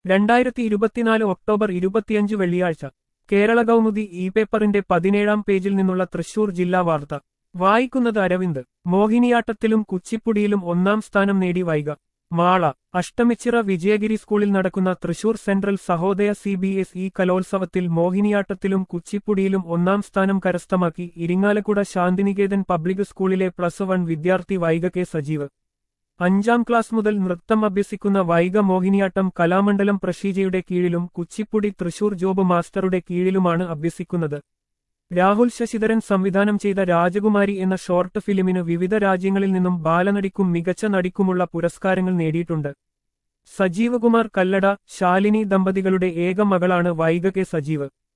രണ്ടായിരത്തി ഇരുപത്തിനാല് ഒക്ടോബർ ഇരുപത്തിയഞ്ച് വെള്ളിയാഴ്ച കേരള കൗമുദി ഇ പേപ്പറിന്റെ പതിനേഴാം പേജിൽ നിന്നുള്ള തൃശൂർ ജില്ലാ വാർത്ത വായിക്കുന്നത് അരവിന്ദ് മോഹിനിയാട്ടത്തിലും കുച്ചിപ്പുടിയിലും ഒന്നാം സ്ഥാനം നേടി വൈക മാള അഷ്ടമിച്ചിറ വിജയഗിരി സ്കൂളിൽ നടക്കുന്ന Thrissur central Sahodaya C B S E കലോത്സവത്തിൽ മോഹിനിയാട്ടത്തിലും കുച്ചിപ്പുടിയിലും ഒന്നാം സ്ഥാനം കരസ്ഥമാക്കി ഇരിങ്ങാലക്കുട ശാന്തിനികേതൻ പബ്ലിക് സ്കൂളിലെ പ്ലസ് വൺ വിദ്യാർത്ഥി വൈഗ കെ സജീവ് അഞ്ചാം ക്ലാസ് മുതൽ നൃത്തം അഭ്യസിക്കുന്ന വൈഗ മോഹിനിയാട്ടം കലാമണ്ഡലം പ്രഷീജയുടെ കീഴിലും കുച്ചിപ്പുടി തൃശൂർ ജോബ് മാസ്റ്ററുടെ കീഴിലുമാണ് അഭ്യസിക്കുന്നത് രാഹുൽ ശശിധരൻ സംവിധാനം ചെയ്ത രാജകുമാരി എന്ന ഷോർട്ട് ഫിലിമിന് വിവിധ രാജ്യങ്ങളിൽ നിന്നും ബാലനടിക്കും മികച്ച നടിക്കുമുള്ള പുരസ്കാരങ്ങൾ നേടിയിട്ടുണ്ട് സജീവകുമാർ കല്ലട ശാലിനി ദമ്പതികളുടെ ഏക മകളാണ് വൈഗ കെ സജീവ്